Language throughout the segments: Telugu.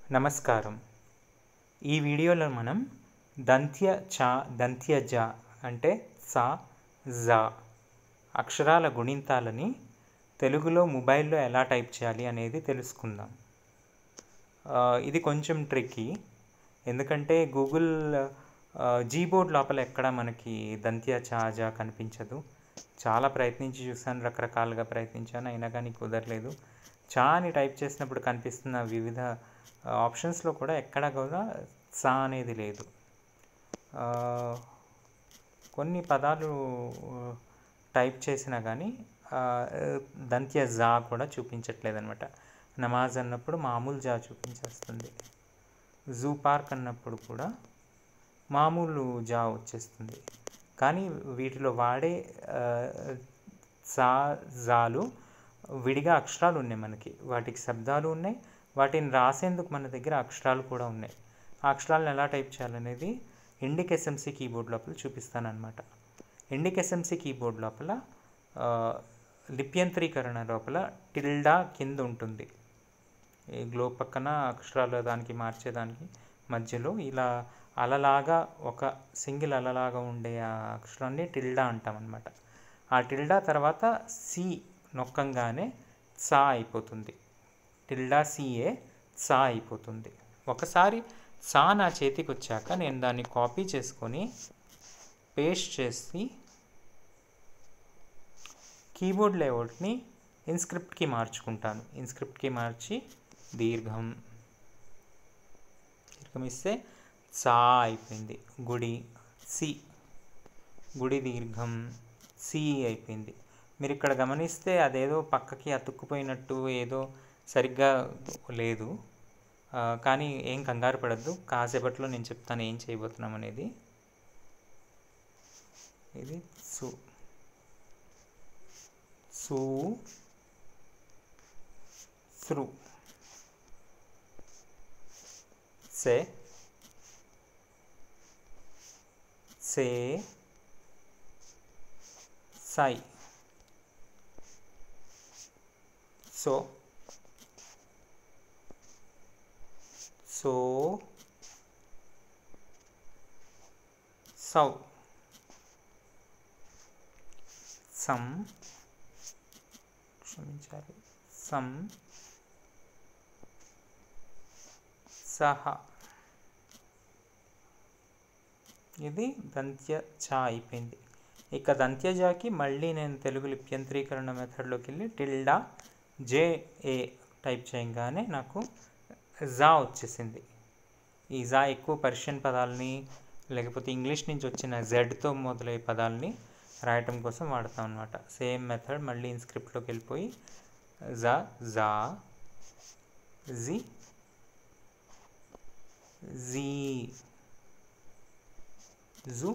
నమస్కారం ఈ వీడియోలో మనం దంత్య చ దంత్య జ అంటే సా జా అక్షరాల గుణింతాలని తెలుగులో మొబైల్లో ఎలా టైప్ చేయాలి అనేది తెలుసుకుందాం ఆ, ఇది కొంచెం ట్రిక్కీ ఎందుకంటే గూగుల్ జీబోర్డ్ లోపల ఎక్కడ మనకి దంత్య చ జ కనిపించదు చాలా ప్రయత్నించి చూసాను రకరకాలుగా ప్రయత్నించాను అయినా కానీ కుదరలేదు చా అని టైప్ చేసినప్పుడు కనిపిస్తున్న వివిధ ఆప్షన్స్లో కూడా ఎక్కడ కూడా సా అనేది లేదు ఆ, కొన్ని పదాలు టైప్ చేసినా కానీ ఆ, దంత్య జా కూడా చూపించట్లేదు అనమాట నమాజ్ అన్నప్పుడు మామూలు జా చూపించేస్తుంది జూ పార్క్ అన్నప్పుడు కూడా మామూలు జా వచ్చేస్తుంది కానీ వీటిలో వాడే ఆ, సా జాలు విడిగా అక్షరాలు ఉన్నాయి మనకి వాటికి శబ్దాలు ఉన్నాయి వాటిని రాసేందుకు మన దగ్గర అక్షరాలు కూడా ఉన్నాయి ఆ అక్షరాలను ఎలా టైప్ చేయాలనేది ఇండిక్ ఎస్ఎంసి కీబోర్డ్ లోపల చూపిస్తానమాట ఇండిక్ ఎస్ఎంసి కీబోర్డ్ లోపల ఆ, లిప్యంతరీకరణ లోపల టిల్డా కింద ఉంటుంది ఈ గ్లో పక్కన అక్షరాలు దానికి మార్చేదానికి మధ్యలో ఇలా అలలాగా ఒక సింగిల్ అలలాగా ఉండే ఆ అక్షరాన్ని టిల్డా అంటాం అనమాట ఆ టిల్డా తర్వాత సి నొక్కంగానే సా అయిపోతుంది టిల్డా సిఏ సా అయిపోతుంది ఒకసారి సా నా చేతికి వచ్చాక నేను దాన్ని కాపీ చేసుకొని పేస్ట్ చేసి కీబోర్డ్ లేఅవుట్ని ఇన్స్క్రిప్ట్కి మార్చుకుంటాను ఇన్స్క్రిప్ట్కి మార్చి దీర్ఘం దీర్ఘం ఇస్తే సా అయిపోయింది గుడి సి గుడి దీర్ఘం సి అయిపోయింది మీరు ఇక్కడ గమనిస్తే అదేదో పక్కకి అతుక్కుపోయినట్టు ఏదో సరిగ్గా లేదు ఆ, కానీ ఏం కంగారు పడద్దు కాసేపట్లో నేను చెప్తాను ఏం చేయబోతున్నాం అనేది ఇది సు సు శ్రు సే సే సై సో సో సౌ సం క్షమించాలి సం సహ ఇది దంత్య చ అయిపోయింది ఇక దంత్యజాకి మళ్ళీ నేను తెలుగు లిప్యంత్రీకరణ మెథడ్లోకి వెళ్ళి టిల్డా జే ఏ టైప్ చేయగానే నాకు జా వచ్చేసింది ఈ జా ఎక్కువ పర్షియన్ పదాలని లేకపోతే ఇంగ్లీష్ నుంచి వచ్చిన జెడ్తో మొదలయ్యే పదాలని రాయటం కోసం వాడతాం అనమాట సేమ్ మెథడ్ మళ్ళీ ఇన్స్క్రిప్ట్లోకి వెళ్ళిపోయి జా జా జి జీ జు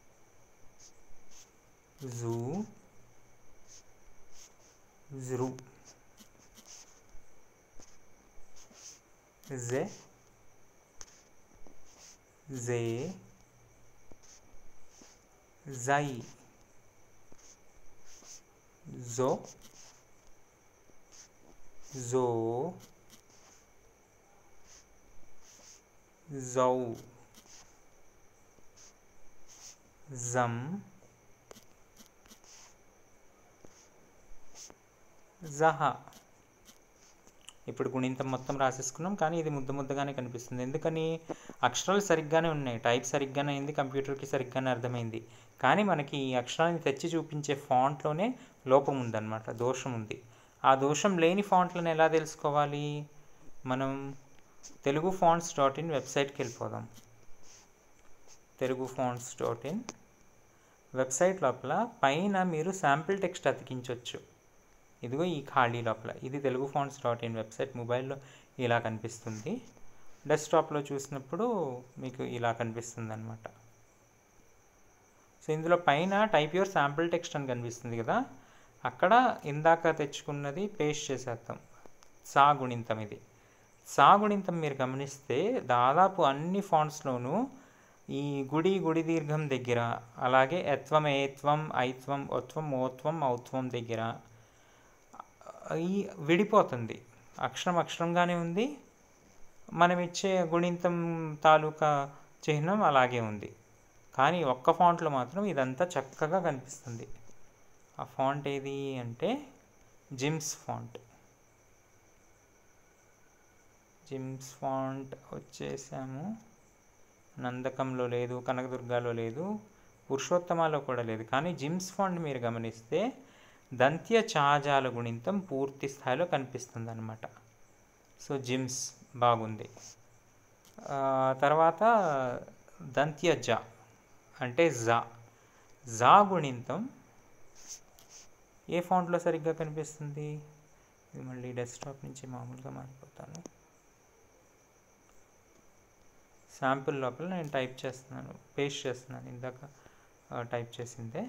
జూ zru ze ze zai zo zo zau zam జహా ఇప్పుడు గుణింతం మొత్తం రాసేసుకున్నాం కానీ ఇది ముద్ద ముద్దగానే కనిపిస్తుంది ఎందుకని అక్షరాలు సరిగ్గానే ఉన్నాయి టైప్ సరిగ్గానే అయింది కంప్యూటర్కి సరిగ్గానే అర్థమైంది కానీ మనకి ఈ అక్షరాన్ని తెచ్చి చూపించే ఫాంట్లోనే లోపం ఉందన్నమాట దోషం ఉంది ఆ దోషం లేని ఫాంట్లను ఎలా తెలుసుకోవాలి మనం తెలుగు ఫాంట్స్ డాట్ ఇన్ వెబ్సైట్కి వెళ్ళిపోదాం Telugu fonts dot in website లోపల పైన మీరు శాంపిల్ టెక్స్ట్ అతికించవచ్చు ఇదిగో ఈ ఖాళీ లోపల ఇది Telugu fonts dot in website మొబైల్లో ఇలా కనిపిస్తుంది డెస్క్టాప్లో చూసినప్పుడు మీకు ఇలా కనిపిస్తుంది అనమాట సో ఇందులో పైన టైప్ యువర్ శాంపిల్ టెక్స్ట్ అని కనిపిస్తుంది కదా అక్కడ ఇందాక తెచ్చుకున్నది పేస్ట్ చేసేద్దాం సా గుణింతం ఇది సా గుణింతం మీరు గమనిస్తే దాదాపు అన్ని ఫాంట్స్లోనూ ఈ గుడి గుడి దీర్ఘం దగ్గర అలాగే ఎత్వం ఏత్వం ఐత్వం ఒత్వం ఓత్వం ఔత్వం దగ్గర ఈ విడిపోతుంది అక్షరం అక్షరంగానే ఉంది మనం ఇచ్చే గుణింతం తాలూకా చిహ్నం అలాగే ఉంది కానీ ఒక్క ఫాంట్లో మాత్రం ఇదంతా చక్కగా కనిపిస్తుంది ఆ ఫాంట్ ఏది అంటే జిమ్స్ ఫాంట్ జిమ్స్ ఫాంట్ వచ్చేసాము నందకంలో లేదు కనకదుర్గాలో లేదు పురుషోత్తమాలో కూడా లేదు కానీ జిమ్స్ ఫాంట్ మీరు గమనిస్తే దంత్య చాజాల గుణింతం పూర్తి స్థాయిలో కనిపిస్తుంది అనమాట సో జిమ్స్ బాగుంది ఆ, తర్వాత దంత్య జా అంటే జా జా గుణింతం ఏ ఫాంట్లో సరిగ్గా కనిపిస్తుంది ఇది మళ్ళీ డెస్క్టాప్ నుంచి మామూలుగా మారిపోతాను శాంపుల్ లోపల నేను టైప్ చేస్తున్నాను పేస్ట్ చేస్తున్నాను ఇందాక ఆ, టైప్ చేసిందే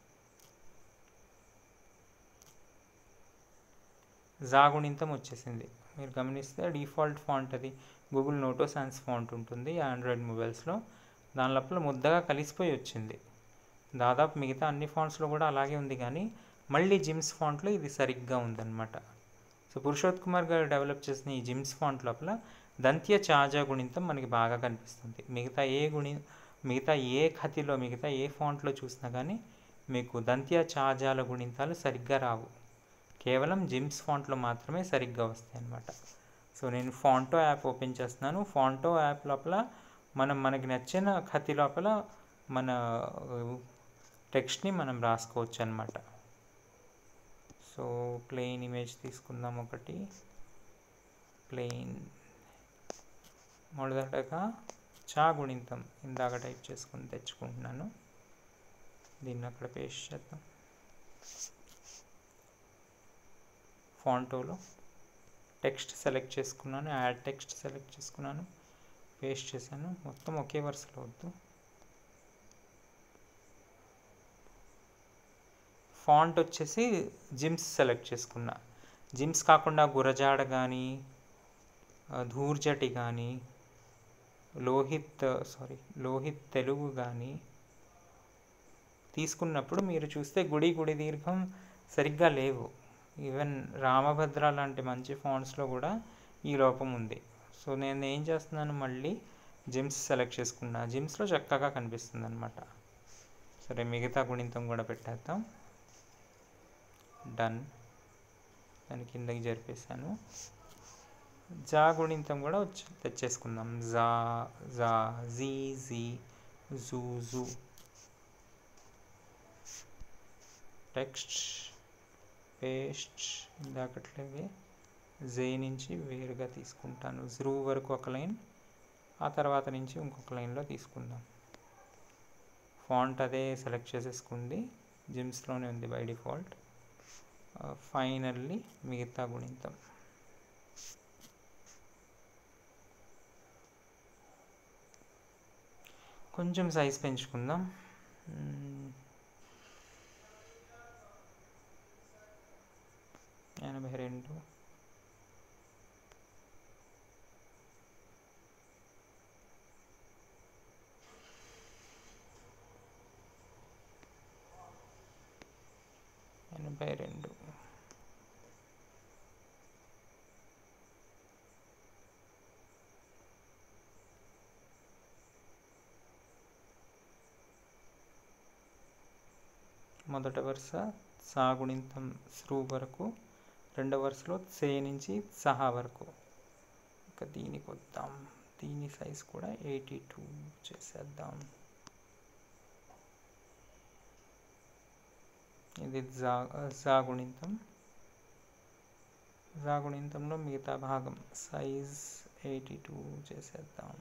జాగుణింతం వచ్చేసింది మీరు గమనిస్తే డిఫాల్ట్ ఫాంట్ అది గూగుల్ నోటో సైన్స్ ఫాంట్ ఉంటుంది ఆండ్రాయిడ్ మొబైల్స్లో దాని లోపల ముద్దగా కలిసిపోయి వచ్చింది దాదాపు మిగతా అన్ని ఫాంట్స్లో కూడా అలాగే ఉంది కానీ మళ్ళీ జిమ్స్ ఫాంట్లో ఇది సరిగ్గా ఉందన్నమాట సో పురుషోత్ కుమార్ గారు డెవలప్ చేసిన ఈ జిమ్స్ ఫాంట్ లోపల దంత్య చాజా గుణింతం మనకి బాగా కనిపిస్తుంది మిగతా ఏ గుణి మిగతా ఏ ఖతిలో మిగతా ఏ ఫాంట్లో చూసినా కానీ మీకు దంత్య చాజాల గుణింతాలు సరిగ్గా రావు కేవలం జిమ్స్ ఫాంట్లో మాత్రమే సరిగ్గా వస్తాయి అన్నమాట సో నేను ఫాంటో యాప్ ఓపెన్ చేస్తున్నాను ఫాంటో యాప్ లోపల మనం మనకి నచ్చిన ఖతి లోపల మన టెక్స్ట్ని మనం రాసుకోవచ్చు అనమాట సో ప్లెయిన్ ఇమేజ్ తీసుకుందాం ఒకటి ప్లెయిన్ మొదటగా చా గుణింతం ఇందాక టైప్ చేసుకొని తెచ్చుకుంటున్నాను దీన్ని అక్కడ పేస్ట్ చేద్దాం ఫాంటోలో టెక్స్ట్ సెలెక్ట్ చేసుకున్నాను యాడ్ టెక్స్ట్ సెలెక్ట్ చేసుకున్నాను పేస్ట్ చేశాను మొత్తం ఒకే వరుసలో వద్దు ఫాంట్ వచ్చేసి జిమ్స్ సెలెక్ట్ చేసుకున్నా జిమ్స్ కాకుండా గురజాడ కానీ ధూర్జటి కానీ లోహిత్ సారీ లోహిత్ తెలుగు కానీ తీసుకున్నప్పుడు మీరు చూస్తే గుడి గుడి దీర్ఘం సరిగ్గా లేవు ఈవెన్ రామభద్ర లాంటి మంచి ఫాంట్స్లో కూడా ఈ లోపం ఉంది సో నేను ఏం చేస్తున్నాను మళ్ళీ జిమ్స్ సెలెక్ట్ చేసుకున్నా జిమ్స్లో చక్కగా కనిపిస్తుంది అనమాట సరే మిగతా గుణింతం కూడా పెట్టేద్దాం డన్ దాని కిందకి జరిపేశాను జా గుణింతం కూడా వచ్చి తెచ్చేసుకుందాం జా జా జీ జీ జూ జూ టెక్స్ట్ పేస్ట్ ఇందాకట్లాగే జే నుంచి వేరుగా తీసుకుంటాను జ్రూ వరకు ఒక లైన్ ఆ తర్వాత నుంచి ఇంకొక లైన్లో తీసుకుందాం ఫాంట్ అదే సెలెక్ట్ చేసేసుకుంది జిమ్స్లోనే ఉంది బై డిఫాల్ట్ ఫైనల్లీ మిగతా గుణింతం కొంచెం సైజ్ పెంచుకుందాం మ్మ్. ఎనభై రెండు ఎనభై రెండు మొదటి వరుస సాగుణింతం స్రూ వరకు రెండవ వరుసలో సే నుంచి సహా వరకు ఇక దీనికి వద్దాం దీని సైజ్ కూడా ఎయిటీ టూ చేసేద్దాం ఇది జా జాగుణింతం జాగుణింతంలో మిగతా భాగం సైజ్ ఎయిటీ టూ చేసేద్దాం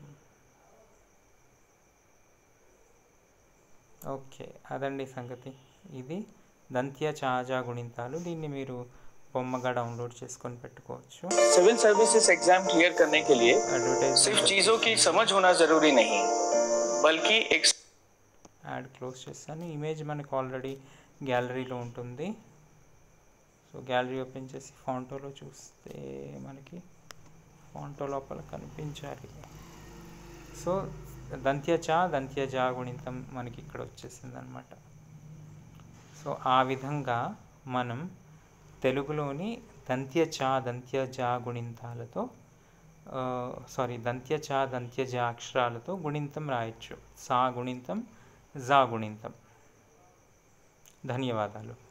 ఓకే అదండి సంగతి ఇది దంత్య చాజా గుణింతాలు దీన్ని మీరు బొమ్మగా డౌన్లోడ్ చేసుకొని పెట్టుకోవచ్చు सिविल सर्विसेज एग्जाम क्लियर करने के लिए सिर्फ అడ్వర్టైజ్మెంట్ चीजों की समझ होना जरूरी नहीं बल्कि एक యాడ్ క్లోజ్ చేస్తాను ఇమేజ్ మనకు ఆల్రెడీ గ్యాలరీలో ఉంటుంది సో గ్యాలరీ ఓపెన్ చేసి ఫాంటోలో చూస్తే మనకి ఫాంటో లోపల కనిపించాలి సో దంత్య చా దంత్య జా గుణింతం మనకి ఇక్కడ వచ్చేసింది అనమాట సో ఆ విధంగా మనం తెలుగులోని దంత్య చా దంత్య జా గుణింతాలతో సారీ దంత్య చ దంత్య జ అక్షరాలతో గుణింతం రాయొచ్చు సా గుణింతం జా గుణింతం ధన్యవాదాలు